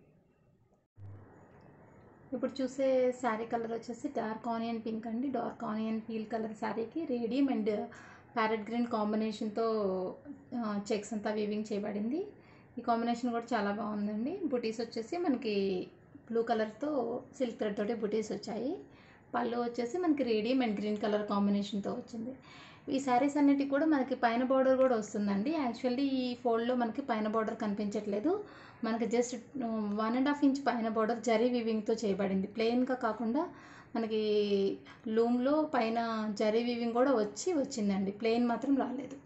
ఇప్పుడు చూసే శారీ కలర్ వచ్చేసి డార్క్ ఆనియన్ పింక్ అండి డార్క్ ఆనియన్ పీల్ కలర్ శారీకి రేడియం అండ్ ప్యారెట్ గ్రీన్ కాంబినేషన్తో చెక్స్ అంతా వీవింగ్ చేయబడింది ఈ కాంబినేషన్ కూడా చాలా బాగుందండి బుటీస్ వచ్చేసి మనకి బ్లూ కలర్తో సిల్క్ థ్రెడ్ తోటి బుటీస్ వచ్చాయి పళ్ళు వచ్చేసి మనకి రేడియం అండ్ గ్రీన్ కలర్ కాంబినేషన్తో వచ్చింది ఈ శారీస్ అన్నిటికి కూడా మనకి పైన బార్డర్ కూడా వస్తుందండి యాక్చువల్లీ ఈ ఫోల్డ్లో మనకి పైన బార్డర్ కనిపించట్లేదు మనకి just one and half inch పైన బార్డర్ జరీ వివింగ్తో చేయబడింది ప్లెయిన్గా కాకుండా మనకి లూమ్లో పైన జరీ వివింగ్ కూడా వచ్చి వచ్చిందండి ప్లెయిన్ మాత్రం రాలేదు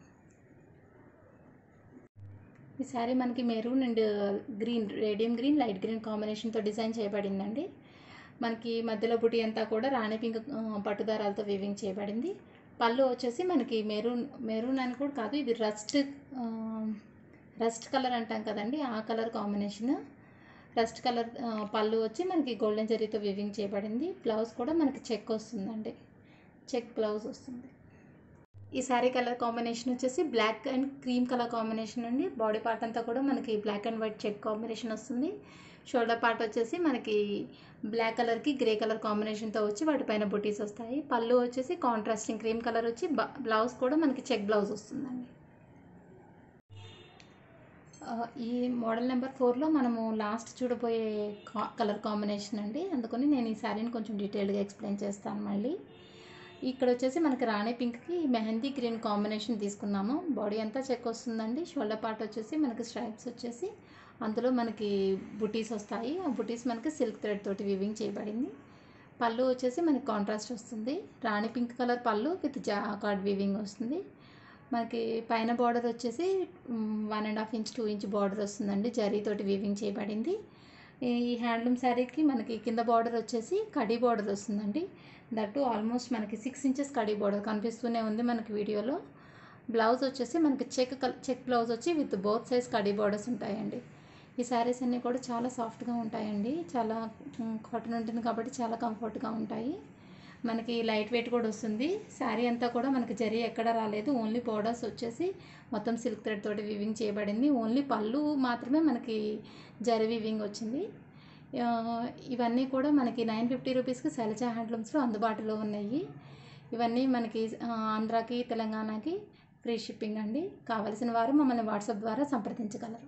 ఈ శారీ మనకి maroon and green radium green light green కాంబినేషన్తో డిజైన్ చేయబడిందండి మనకి మధ్యలో బుటి అంతా కూడా రాణి పింక్ ఆ, పట్టుదారాలతో వీవింగ్ చేయబడింది పళ్ళు వచ్చేసి మనకి మెరూన్ మెరూన్ అని కూడా కాదు ఇది రస్ట్ ఆ, రస్ట్ కలర్ అంటాం కదండి ఆ కలర్ కాంబినేషన్ రస్ట్ కలర్ ఆ, పళ్ళు వచ్చి మనకి గోల్డెన్ జరీతో వీవింగ్ చేయబడింది బ్లౌజ్ కూడా మనకి చెక్ వస్తుందండి చెక్ బ్లౌజ్ వస్తుంది ఈ శారీ కలర్ కాంబినేషన్ వచ్చేసి black and cream colour combination అండి బాడీ పార్ట్ అంతా కూడా మనకి black and white check combination వస్తుంది షోల్డర్ పార్ట్ వచ్చేసి మనకి బ్లాక్ కలర్కి గ్రే కలర్ కాంబినేషన్తో వచ్చి వాటిపైన బుటీస్ వస్తాయి పళ్ళు వచ్చేసి కాంట్రాస్టింగ్ క్రీమ్ కలర్ వచ్చి బ- బ్లౌజ్ కూడా మనకి చెక్ బ్లౌజ్ వస్తుందండి ఆ, ఈ మోడల్ నెంబర్ ఫోర్లో మనము లాస్ట్ చూడబోయే కా- కలర్ కాంబినేషన్ అండి అందుకని నేను ఈ శారీని కొంచెం డీటెయిల్గా ఎక్స్ప్లెయిన్ చేస్తాను మళ్ళీ ఇక్కడ వచ్చేసి మనకి రాణి పింక్కి మెహందీ గ్రీన్ కాంబినేషన్ తీసుకున్నాము బాడీ అంతా చెక్ వస్తుందండి షోల్డర్ పార్ట్ వచ్చేసి మనకి స్ట్రైప్స్ వచ్చేసి అందులో మనకి బుటీస్ వస్తాయి ఆ బుటీస్ మనకి సిల్క్ థ్రెడ్ తోటి వివింగ్ చేయబడింది పళ్ళు వచ్చేసి మనకి కాంట్రాస్ట్ వస్తుంది rani pink colour pallu with jacquard weaving వస్తుంది మనకి పైన బార్డర్ వచ్చేసి one and half inch two inch border వస్తుందండి జరీతోటి వీవింగ్ చేయబడింది ఈ హ్యాండ్లూమ్ శారీకి మనకి కింద బార్డర్ వచ్చేసి కడీ బార్డర్ వస్తుందండి దట్టు ఆల్మోస్ట్ మనకి సిక్స్ ఇంచెస్ కడీ బార్డర్ కనిపిస్తూనే ఉంది మనకి వీడియోలో బ్లౌజ్ వచ్చేసి మనకి చెక్ కల్ చెక్ బ్లౌజ్ వచ్చి విత్ బోత్ సైజ్ కడీ బార్డర్స్ ఉంటాయండి ఈ శారీస్ అన్నీ కూడా చాలా సాఫ్ట్గా ఉంటాయండి చాలా కాటన్ ఉంటుంది కాబట్టి చాలా కంఫర్ట్గా ఉంటాయి మనకి లైట్ వెయిట్ కూడా వస్తుంది శారీ అంతా కూడా మనకి జరీ ఎక్కడ రాలేదు ఓన్లీ బోర్డర్స్ వచ్చేసి మొత్తం సిల్క్ థ్రెడ్ తోటి వివింగ్ చేయబడింది ఓన్లీ పళ్ళు మాత్రమే మనకి జరీ వివింగ్ వచ్చింది ఆ, ఇవన్నీ కూడా మనకి నైన్ ఫిఫ్టీ రూపీస్కి శైలజ హ్యాండ్లూమ్స్లో అందుబాటులో ఉన్నాయి ఇవన్నీ మనకి ఆ, ఆంధ్రాకి తెలంగాణకి ఫ్రీ షిప్పింగ్ అండి కావలసిన వారు మమ్మల్ని వాట్సాప్ ద్వారా సంప్రదించగలరు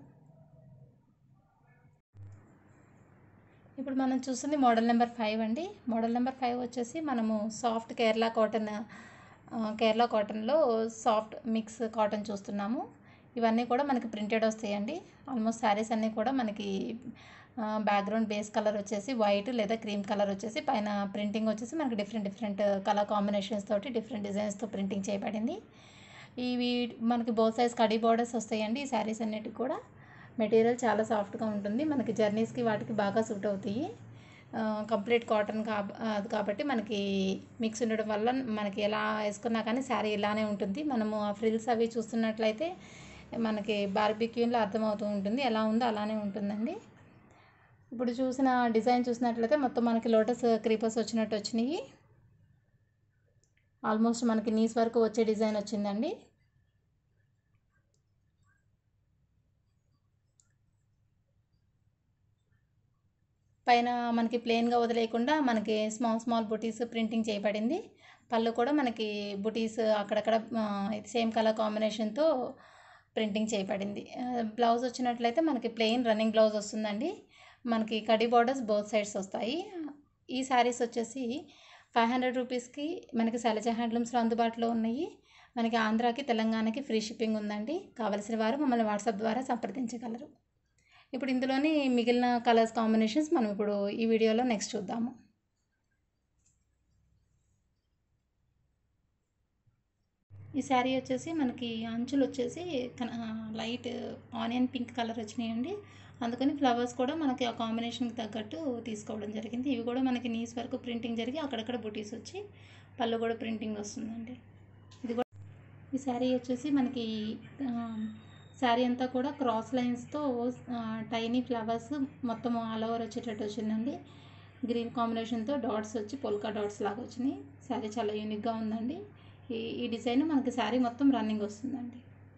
ఇప్పుడు మనం చూస్తుంది మోడల్ నెంబర్ ఫైవ్ అండి మోడల్ నెంబర్ ఫైవ్ వచ్చేసి మనము సాఫ్ట్ కేరళ కాటన్ ఆ, కేరళ కాటన్లో సాఫ్ట్ మిక్స్ కాటన్ చూస్తున్నాము ఇవన్నీ కూడా మనకి ప్రింటెడ్ వస్తాయండి ఆల్మోస్ట్ శారీస్ అన్నీ కూడా మనకి బ్యాక్గ్రౌండ్ బేస్ కలర్ వచ్చేసి వైట్ లేదా క్రీమ్ కలర్ వచ్చేసి పైన ప్రింటింగ్ వచ్చేసి మనకి డిఫరెంట్ డిఫరెంట్ కలర్ కాంబినేషన్స్ తోటి డిఫరెంట్ డిజైన్స్తో ప్రింటింగ్ చేయబడింది ఇవి మనకి బోత్ సైజ్ కడీ బార్డర్స్ వస్తాయండి ఈ శారీస్ అన్నిటికి కూడా మెటీరియల్ చాలా సాఫ్ట్గా ఉంటుంది మనకి జర్నీస్కి వాటికి బాగా సూట్ అవుతాయి కంప్లీట్ కాటన్ కా అది కాబట్టి మనకి మిక్స్ ఉండడం వల్ల మనకి ఎలా వేసుకున్నా కానీ శారీ ఇలానే ఉంటుంది మనము ఆ ఫ్రిల్స్ అవి చూస్తున్నట్లయితే మనకి బార్బిక్యూన్లో అర్థమవుతూ ఉంటుంది ఎలా ఉందో అలానే ఉంటుందండి ఇప్పుడు చూసిన డిజైన్ చూసినట్లయితే మొత్తం మనకి లోటస్ క్రీపర్స్ వచ్చినట్టు వచ్చినాయి ఆల్మోస్ట్ మనకి నీస్ వరకు వచ్చే డిజైన్ వచ్చిందండి పైన మనకి ప్లెయిన్గా వదిలేయకుండా మనకి స్మాల్ స్మాల్ బుటీస్ ప్రింటింగ్ చేయబడింది పళ్ళు కూడా మనకి బుటీస్ అక్కడక్కడ సేమ్ కలర్ కాంబినేషన్తో ప్రింటింగ్ చేయబడింది బ్లౌజ్ వచ్చినట్లయితే మనకి ప్లెయిన్ రన్నింగ్ బ్లౌజ్ వస్తుందండి మనకి కడి బార్డర్స్ బోత్ సైడ్స్ వస్తాయి ఈ శారీస్ వచ్చేసి ఫైవ్ హండ్రెడ్ రూపీస్కి మనకి శైలజ హ్యాండ్లూమ్స్లో అందుబాటులో ఉన్నాయి మనకి ఆంధ్రాకి తెలంగాణకి ఫ్రీ షిప్పింగ్ ఉందండి కావలసిన వారు మమ్మల్ని వాట్సాప్ ద్వారా సంప్రదించగలరు ఇప్పుడు ఇందులోని మిగిలిన కలర్స్ కాంబినేషన్స్ మనం ఇప్పుడు ఈ వీడియోలో నెక్స్ట్ చూద్దాము ఈ శారీ వచ్చేసి మనకి అంచులు వచ్చేసి కన- లైట్ ఆనియన్ పింక్ కలర్ వచ్చినాయండి అందుకని ఫ్లవర్స్ కూడా మనకి ఆ కాంబినేషన్కి తగ్గట్టు తీసుకోవడం జరిగింది ఇవి కూడా మనకి నీస్ వరకు ప్రింటింగ్ జరిగి అక్కడక్కడ బుటీస్ వచ్చి పళ్ళు కూడా ప్రింటింగ్ వస్తుందండి ఇది కూడా ఈ శారీ వచ్చేసి మనకి శారీ అంతా కూడా క్రాస్ లైన్స్తో టైనీ ఫ్లవర్స్ మొత్తం ఆల్ ఓవర్ వచ్చేటట్టు వచ్చిందండి గ్రీన్ కాంబినేషన్తో డాట్స్ వచ్చి పొల్కా డాట్స్ లాగా వచ్చినాయి శారీ చాలా యూనిక్గా ఉందండి ఈ ఈ డిజైన్ మనకి శారీ మొత్తం రన్నింగ్ వస్తుందండి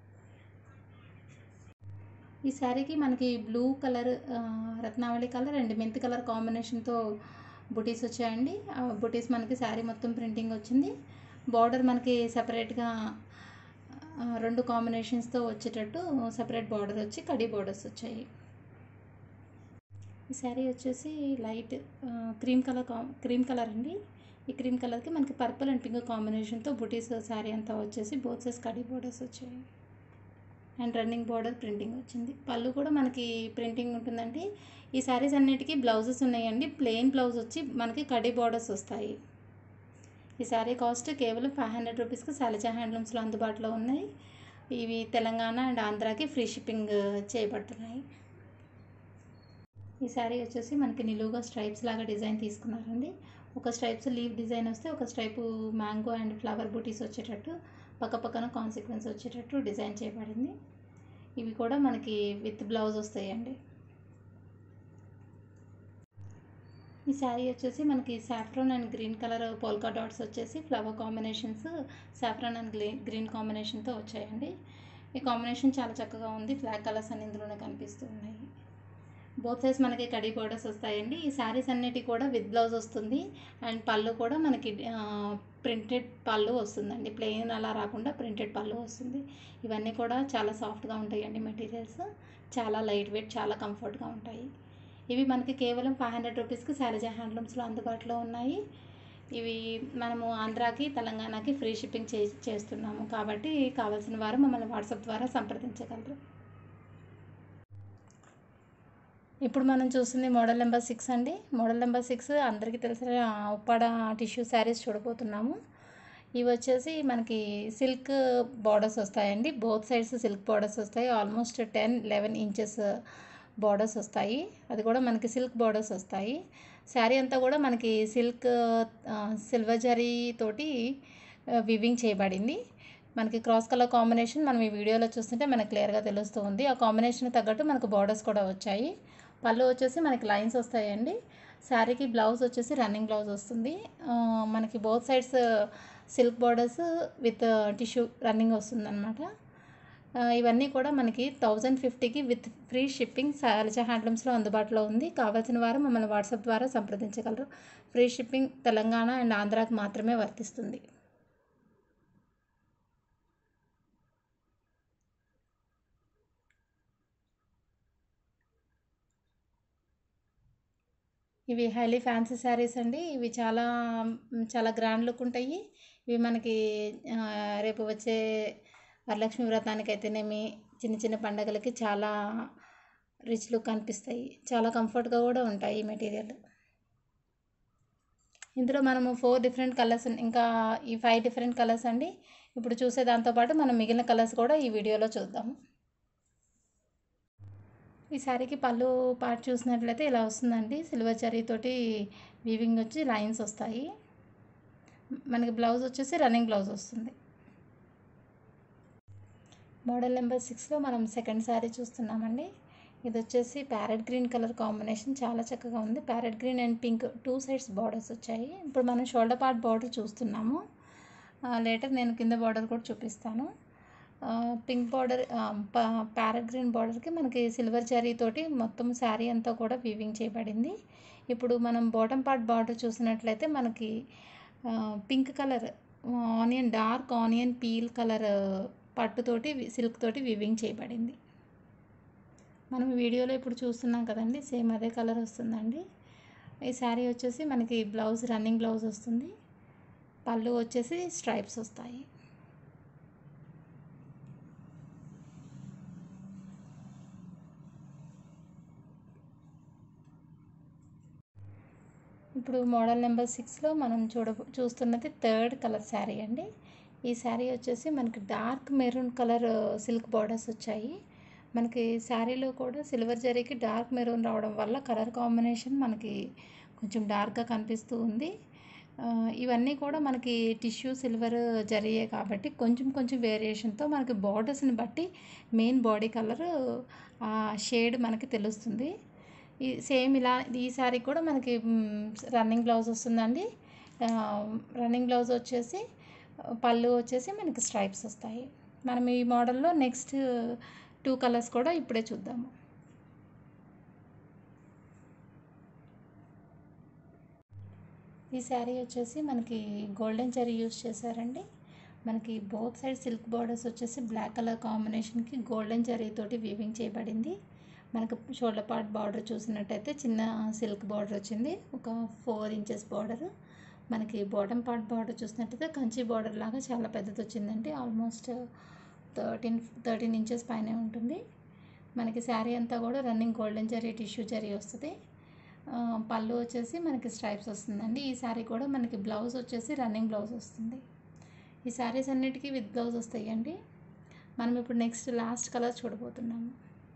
ఈ శారీకి మనకి బ్లూ కలర్ రత్నావళి కలర్ అండ్ మెంతి కలర్ కాంబినేషన్తో బుటీస్ వచ్చాయండి ఆ బుటీస్ మనకి శారీ మొత్తం ప్రింటింగ్ వచ్చింది బార్డర్ మనకి సపరేట్గా రెండు కాంబినేషన్స్తో వచ్చేటట్టు సపరేట్ బార్డర్ వచ్చి కడీ బార్డర్స్ వచ్చాయి ఈ శారీ వచ్చేసి లైట్ క్రీమ్ కలర్ కా క్రీమ్ కలర్ అండి ఈ క్రీమ్ కలర్కి మనకి పర్పుల్ అండ్ పింక్ కాంబినేషన్తో బుటీస్ శారీ అంతా వచ్చేసి బోత్ సైజ్ కడీ బోర్డర్స్ వచ్చాయి అండ్ రన్నింగ్ బార్డర్ ప్రింటింగ్ వచ్చింది పళ్ళు కూడా మనకి ప్రింటింగ్ ఉంటుందండి ఈ శారీస్ అన్నిటికీ బ్లౌజెస్ ఉన్నాయండి ప్లెయిన్ బ్లౌజ్ వచ్చి మనకి కడీ బార్డర్స్ వస్తాయి ఈ శారీ కాస్ట్ కేవలం ఫైవ్ హండ్రెడ్ రూపీస్కి శైలజ హ్యాండ్లూమ్స్లో అందుబాటులో ఉన్నాయి ఇవి తెలంగాణ అండ్ ఆంధ్రాకి ఫ్రీ షిప్పింగ్ చేయబడుతున్నాయి ఈ శారీ వచ్చేసి మనకి నిలువుగా స్ట్రైప్స్ లాగా డిజైన్ తీసుకున్నారండి ఒక స్ట్రైప్స్ లీవ్ డిజైన్ వస్తే ఒక స్ట్రైపు మ్యాంగో అండ్ ఫ్లవర్ బూటీస్ వచ్చేటట్టు పక్క పక్కన కాన్సిక్వెన్స్ వచ్చేటట్టు డిజైన్ చేయబడింది ఇవి కూడా మనకి విత్ బ్లౌజ్ వస్తాయండి ఈ శారీ వచ్చేసి మనకి saffron and green colour polka dots వచ్చేసి flower combinations saffron and green green కాంబినేషన్తో వచ్చాయండి ఈ కాంబినేషన్ చాలా చక్కగా ఉంది ఫ్లాగ్ కలర్స్ అని ఇందులోనే కనిపిస్తూ ఉన్నాయి బోత్ సైజ్ మనకి కడీ బోర్డర్స్ వస్తాయండి ఈ శారీస్ అన్నిటి కూడా విత్ బ్లౌజ్ వస్తుంది అండ్ పళ్ళు కూడా మనకి ప్రింటెడ్ పళ్ళు వస్తుందండి ప్లెయిన్ అలా రాకుండా ప్రింటెడ్ పళ్ళు వస్తుంది ఇవన్నీ కూడా చాలా సాఫ్ట్గా ఉంటాయండి మెటీరియల్స్ చాలా లైట్ వెయిట్ చాలా కంఫర్ట్గా ఉంటాయి ఇవి మనకి కేవలం ఫైవ్ హండ్రెడ్ రూపీస్కి శారీజా హ్యాండ్లూమ్స్లో అందుబాటులో ఉన్నాయి ఇవి మనము ఆంధ్రాకి తెలంగాణకి ఫ్రీ షిప్పింగ్ చే చేస్తున్నాము కాబట్టి కావాల్సిన వారు మమ్మల్ని వాట్సాప్ ద్వారా సంప్రదించగలరు ఇప్పుడు మనం చూస్తుంది మోడల్ నెంబర్ సిక్స్ అండి మోడల్ నెంబర్ సిక్స్ అందరికీ తెలిసిన ఉప్పాడ టిష్యూ శారీస్ చూడబోతున్నాము ఇవి వచ్చేసి మనకి సిల్క్ బార్డర్స్ వస్తాయండి బోత్ సైడ్స్ సిల్క్ బార్డర్స్ వస్తాయి almost ten eleven inches borders వస్తాయి అది కూడా మనకి సిల్క్ బార్డర్స్ వస్తాయి శారీ అంతా కూడా మనకి సిల్క్ సిల్వర్ జరీ తోటి వివింగ్ చేయబడింది మనకి క్రాస్ కలర్ కాంబినేషన్ మనం ఈ వీడియోలో చూస్తుంటే మనకి క్లియర్గా తెలుస్తూ ఉంది ఆ కాంబినేషన్ తగ్గట్టు మనకు బార్డర్స్ కూడా వచ్చాయి పళ్ళు వచ్చేసి మనకి లైన్స్ వస్తాయండి శారీకి బ్లౌజ్ వచ్చేసి రన్నింగ్ బ్లౌజ్ వస్తుంది మనకి both sides silk borders with tissue running వస్తుంది అనమాట ఇవన్నీ కూడా మనకి థౌజండ్ ఫిఫ్టీకి విత్ ఫ్రీ షిప్పింగ్ శైలజ హ్యాండ్లూమ్స్లో అందుబాటులో ఉంది కావాల్సిన వారు మమ్మల్ని వాట్సాప్ ద్వారా సంప్రదించగలరు ఫ్రీ షిప్పింగ్ తెలంగాణ అండ్ ఆంధ్రాకి మాత్రమే వర్తిస్తుంది ఇవి హైలీ ఫ్యాన్సీ శారీస్ అండి ఇవి చాలా చాలా గ్రాండ్ లుక్ ఉంటాయి ఇవి మనకి రేపు వచ్చే వరలక్ష్మి వ్రతానికి అయితేనేమి చిన్న చిన్న పండగలకి చాలా రిచ్ లుక్ అనిపిస్తాయి చాలా కంఫర్ట్గా కూడా ఉంటాయి ఈ మెటీరియల్ ఇందులో మనము ఫోర్ డిఫరెంట్ కలర్స్ ఇంకా ఈ ఫైవ్ డిఫరెంట్ కలర్స్ అండి ఇప్పుడు చూసే దాంతోపాటు మనం మిగిలిన కలర్స్ కూడా ఈ వీడియోలో చూద్దాము ఈ శారీకి పళ్ళు పార్ట్ చూసినట్లయితే ఇలా వస్తుందండి సిల్వర్ జరీతోటి వీవింగ్ వచ్చి లైన్స్ వస్తాయి మనకి బ్లౌజ్ వచ్చేసి రన్నింగ్ బ్లౌజ్ వస్తుంది మోడల్ నెంబర్ సిక్స్లో మనం సెకండ్ శారీ చూస్తున్నామండి ఇది వచ్చేసి ప్యారెట్ గ్రీన్ కలర్ కాంబినేషన్ చాలా చక్కగా ఉంది parrot green and pink two sides borders వచ్చాయి ఇప్పుడు మనం షోల్డర్ పార్ట్ బార్డర్ చూస్తున్నాము లేటర్ నేను కింద బార్డర్ కూడా చూపిస్తాను పింక్ బార్డర్ ప్యారెట్ గ్రీన్ బార్డర్కి మనకి సిల్వర్ జరీతోటి మొత్తం శారీ అంతా కూడా వీవింగ్ చేయబడింది ఇప్పుడు మనం బాటమ్ పార్ట్ బార్డర్ చూసినట్లయితే మనకి pink colour onion dark onion peel colour పట్టుతోటి సిల్క్ తోటి వివింగ్ చేయబడింది మనం వీడియోలో ఇప్పుడు చూస్తున్నాం కదండి సేమ్ అదే కలర్ వస్తుందండి ఈ శారీ వచ్చేసి మనకి బ్లౌజ్ రన్నింగ్ బ్లౌజ్ వస్తుంది పళ్ళు వచ్చేసి స్ట్రైప్స్ వస్తాయి ఇప్పుడు మోడల్ నెంబర్ సిక్స్లో మనం చూడ చూస్తున్నది థర్డ్ కలర్ శారీ అండి ఈ శారీ వచ్చేసి మనకి dark maroon colour silk borders వచ్చాయి మనకి శారీలో కూడా సిల్వర్ జరీకి డార్క్ మెరూన్ రావడం వల్ల కలర్ కాంబినేషన్ మనకి కొంచెం డార్క్గా కనిపిస్తూ ఉంది ఇవన్నీ కూడా మనకి టిష్యూ సిల్వర్ జరిగే కాబట్టి కొంచెం కొంచెం వేరియేషన్తో మనకి బార్డర్స్ని బట్టి మెయిన్ బాడీ కలర్ షేడ్ మనకి తెలుస్తుంది ఈ సేమ్ ఇలా ఈ శారీ కూడా మనకి రన్నింగ్ బ్లౌజ్ వస్తుందండి రన్నింగ్ బ్లౌజ్ వచ్చేసి పళ్ళు వచ్చేసి మనకి స్ట్రైప్స్ వస్తాయి మనం ఈ మోడల్లో నెక్స్ట్ టూ కలర్స్ కూడా ఇప్పుడే చూద్దాము ఈ శారీ వచ్చేసి మనకి గోల్డెన్ జరీ యూస్ చేశారండి మనకి బోత్ సైడ్ సిల్క్ బార్డర్స్ వచ్చేసి బ్లాక్ కలర్ కాంబినేషన్కి గోల్డెన్ జరీ తోటి వీవింగ్ చేయబడింది మనకు షోల్డర్ పార్ట్ బార్డర్ చూసినట్టయితే చిన్న సిల్క్ బార్డర్ వచ్చింది ఒక ఫోర్ ఇంచెస్ బార్డర్ మనకి బాటమ్ పార్ట్ బార్డర్ చూసినట్టయితే కంచి బార్డర్ లాగా చాలా పెద్దది వచ్చిందండి ఆల్మోస్ట్ థర్టీన్ థర్టీన్ ఇంచెస్ పైనే ఉంటుంది మనకి శారీ అంతా కూడా running golden zari tissue zari వస్తుంది ఆ, పళ్ళు వచ్చేసి మనకి స్ట్రైప్స్ వస్తుందండి ఈ శారీ కూడా మనకి బ్లౌజ్ వచ్చేసి రన్నింగ్ బ్లౌజ్ వస్తుంది ఈ శారీస్ అన్నిటికీ విత్ బ్లౌజ్ వస్తాయండి మనం ఇప్పుడు నెక్స్ట్ లాస్ట్ కలర్ చూడబోతున్నాము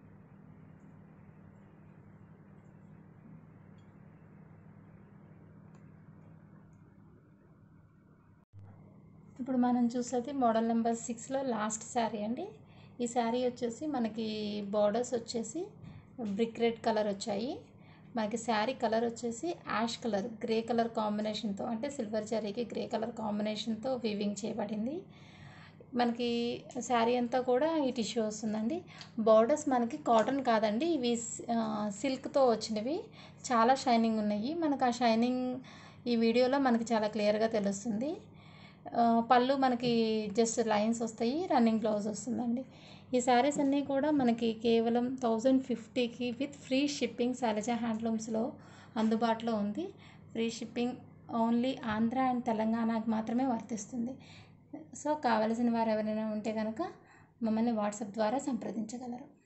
ఇప్పుడు మనం చూసేది మోడల్ నెంబర్ సిక్స్లో లాస్ట్ శారీ అండి ఈ శారీ వచ్చేసి మనకి బార్డర్స్ వచ్చేసి బ్రిక్ రెడ్ కలర్ వచ్చాయి మనకి శారీ కలర్ వచ్చేసి యాష్ కలర్ గ్రే కలర్ కాంబినేషన్తో అంటే సిల్వర్ జరీకి గ్రే కలర్ కాంబినేషన్తో వీవింగ్ చేయబడింది మనకి శారీ అంతా కూడా ఈ టిష్యూ వస్తుందండి బార్డర్స్ మనకి కాటన్ కాదండి ఇవి సిల్క్తో వచ్చినవి చాలా షైనింగ్ ఉన్నాయి మనకు ఆ షైనింగ్ ఈ వీడియోలో మనకి చాలా క్లియర్గా తెలుస్తుంది ఆ, పళ్ళు మనకి జస్ట్ లైన్స్ వస్తాయి రన్నింగ్ బ్లౌజ్ వస్తుందండి ఈ శారీస్ అన్నీ కూడా మనకి కేవలం థౌజండ్ ఫిఫ్టీకి విత్ ఫ్రీ షిప్పింగ్ శైలజ హ్యాండ్లూమ్స్లో అందుబాటులో ఉంది free shipping only Andhra and తెలంగాణకి మాత్రమే వర్తిస్తుంది సో కావలసిన వారు ఎవరైనా ఉంటే కనుక మమ్మల్ని వాట్సాప్ ద్వారా సంప్రదించగలరు